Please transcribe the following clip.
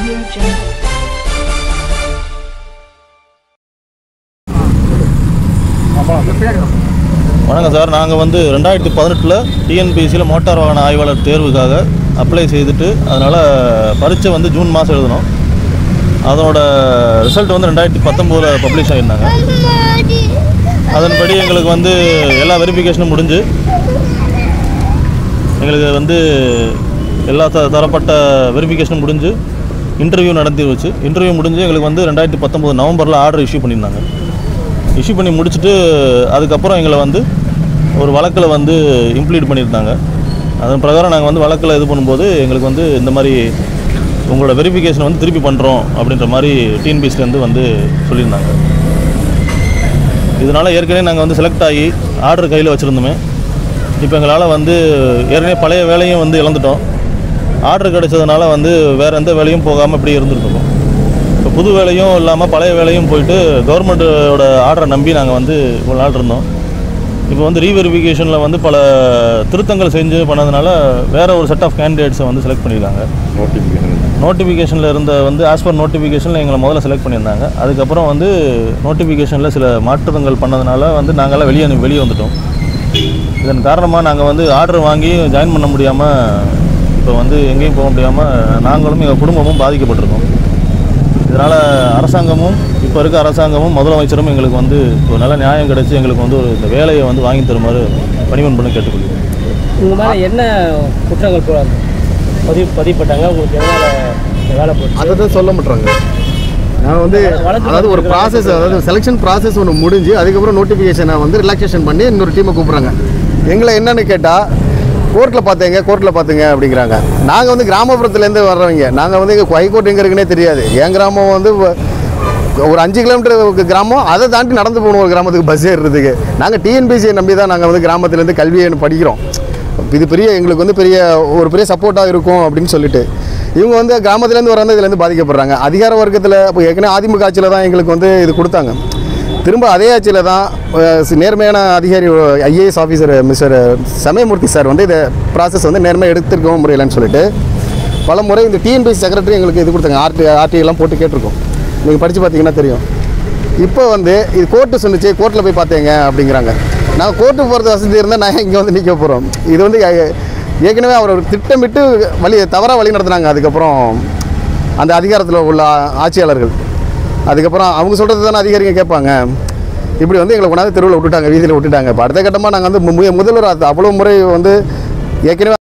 Audio Jungle. வணக்கம் sir நாங்கள் வந்து ரெண்டாயிரத்தி பதினெட்டில் டிஎன்பிஎஸ்சியில் மோட்டார் வாகன ஆய்வாளர் தேர்வுக்காக அப்ளை செய்துட்டு அதனால் பரீட்சை வந்து ஜூன் மாதம் எழுதணும் அதனோட ரிசல்ட் வந்து ரெண்டாயிரத்தி பத்தொம்போதில் பப்ளிஷ் ஆகியிருந்தாங்க அதன்படி எங்களுக்கு வந்து எல்லா வெரிஃபிகேஷனும் முடிஞ்சு எங்களுக்கு வந்து எல்லா த தரப்பட்ட வெரிஃபிகேஷனும் முடிஞ்சு இன்டர்வியூ நடத்தி வச்சு இன்டர்வியூ முடிஞ்சு எங்களுக்கு வந்து ரெண்டாயிரத்தி பத்தொம்போது நவம்பரில் ஆர்டர் இஷ்யூ பண்ணியிருந்தாங்க இஷ்யூ பண்ணி முடிச்சுட்டு அதுக்கப்புறம் எங்களை வந்து ஒரு வழக்கில் வந்து இம்ப்ளீட் பண்ணியிருந்தாங்க அதன் பிரகாரம் நாங்கள் வந்து வழக்கில் இது பண்ணும்போது எங்களுக்கு வந்து இந்த மாதிரி உங்களோட வெரிஃபிகேஷன் வந்து திருப்பி பண்ணுறோம் அப்படின்ற மாதிரி டிஎன்பிஎஸ்லேருந்து வந்து சொல்லியிருந்தாங்க இதனால் ஏற்கனவே நாங்கள் வந்து செலக்ட் ஆகி ஆர்டர் கையில் வச்சுருந்தோமே இப்போ எங்களால் வந்து ஏற்கனவே பழைய வேலையும் வந்து இழந்துட்டோம் ஆர்டர் கிடைச்சதுனால வந்து வேறு எந்த வேலையும் போகாமல் இப்படி இருந்துருக்கோம் இப்போ புது வேலையும் இல்லாமல் பழைய வேலையும் போயிட்டு கவர்மெண்ட்டோட ஆர்டரை நம்பி நாங்கள் வந்து இவ்வளோ நாள் இருந்தோம் இப்போ வந்து ரீவெரிஃபிகேஷனில் வந்து பல திருத்தங்கள் செஞ்சு பண்ணதுனால வேற ஒரு செட் ஆஃப் கேண்டிடேட்ஸை வந்து செலக்ட் பண்ணியிருக்காங்க நோட்டிஃபிகேஷனில் இருந்த வந்து ஆஸ் பர் நோட்டிஃபிகேஷனில் எங்களை முதல்ல செலக்ட் பண்ணியிருந்தாங்க அதுக்கப்புறம் வந்து நோட்டிஃபிகேஷனில் சில மாற்றங்கள் பண்ணதுனால வந்து நாங்கள்லாம் வெளியே அனு- வெளியே வந்துட்டோம் இதன் காரணமாக நாங்கள் வந்து ஆர்டர் வாங்கி ஜாயின் பண்ண முடியாமல் இப்போ வந்து எங்கேயும் போக முடியாமல் நாங்களும் எங்கள் குடும்பமும் பாதிக்கப்பட்டிருக்கோம் இதனால் அரசாங்கமும் இப்போ இருக்க அரசாங்கமும் முதலமைச்சரும் எங்களுக்கு வந்து ஒரு நல்ல நியாயம் கிடைச்சி எங்களுக்கு வந்து ஒரு இந்த வேலையை வந்து வாங்கி தருமாறு பணிவன் பண்ணி கேட்டுக்கொள்கிறேன் உங்கள் மேலே என்ன குற்றங்கள் போ- பதிவு பதிவுப்பட்டாங்க உங்களுக்கு எதனால் வேலை போச்சு அதை தான் சொல்ல மாட்டாங்க நான் வந்து வழக்கு அதாவது ஒரு வழக்கு ப்ராசஸ் அதாவது செலெக்ஷன் ப்ராசஸ் ஒன்று முடிஞ்சு அதுக்கப்புறம் நோட்டிஃபிகேஷனை வந்து ரிலாக்ஸேஷன் பண்ணி இன்னொரு டீமை கூப்பிட்றாங்க எங்களை என்னன்னு கேட்டால் கோர்ட்டில் பார்த்தேங்க கோர்ட்டில் பார்த்துங்க அப்படிங்கிறாங்க நாங்கள் வந்து கிராமப்புறத்துலேருந்து வர்றவங்க நாங்கள் வந்து எங்கள் ஹைகோர்ட் எங்கே இருக்குன்னே தெரியாது என் கிராமம் வந்து வ- ஒரு அஞ்சு கிலோமீட்டர் கிராமம் அதை தாண்டி நடந்து போகணும் ஒரு கிராமத்துக்கு பஸ் ஏறுறதுக்கு நாங்கள் டிஎன்பிசியை நம்பி தான் நாங்கள் வந்து கிராமத்துலேருந்து கல்வியை படிக்கிறோம் இது பெரிய எங்களுக்கு வந்து பெரிய ஒரு பெரிய சப்போர்ட்டாக இருக்கும் அப்படின்னு சொல்லிட்டு இவங்க வந்து கிராமத்துலேருந்து வரந்து இதுலேருந்து பாதிக்கப்படுறாங்க அதிகார வர்க்கத்தில் இப்போ ஏற்கனவே அதிமுக ஆட்சியில் தான் எங்களுக்கு வந்து இது கொடுத்தாங்க திரும்ப அதே ஆட்சியில் தான் அஹ், சி- நேர்மையான அதிகாரி IAS officer mister Samayamoorthy sir வந்து இதை ப்ராசஸ் வந்து நேர்மையாக எடுத்துருக்கவும் முடியலன்னு சொல்லிட்டு பல முறை இந்த டிஎன்பிசி செக்ரட்டரி எங்களுக்கு இது கொடுத்தாங்க ஆர்டி ஆர்டி எல்லாம் போட்டு கேட்டிருக்கோம் நீங்கள் படித்து பார்த்தீங்கன்னா தெரியும் இப்போ வந்து இது கோர்ட்டு சொன்னுச்சு கோர்ட்டில் போய் பார்த்தேங்க அப்படிங்கிறாங்க நான் கோர்ட்டுக்கு போகிறது வசதி இருந்தால் நான் இங்கே வந்து நிற்க போகிறோம் இது வந்து ஏ- ஏற்கனவே அவர் ஒரு திட்டமிட்டு வழி தவறாக வழி நடத்துனாங்க அதுக்கப்புறம் அந்த அதிகாரத்தில் உள்ள ஆ- ஆட்சியாளர்கள் அதுக்கப்புறம் அவங்க சொல்கிறது தானே அதிகாரிங்க கேட்பாங்க இப்படி வந்து எங்களை கொண்டாந்து தெருவில் விட்டுட்டாங்க வீதியில் விட்டுட்டாங்க இப்போ அடுத்த கட்டமாக நாங்கள் வந்து மு- முதல்வர் அது அவ்வளோ முறை வந்து ஏற்கனவே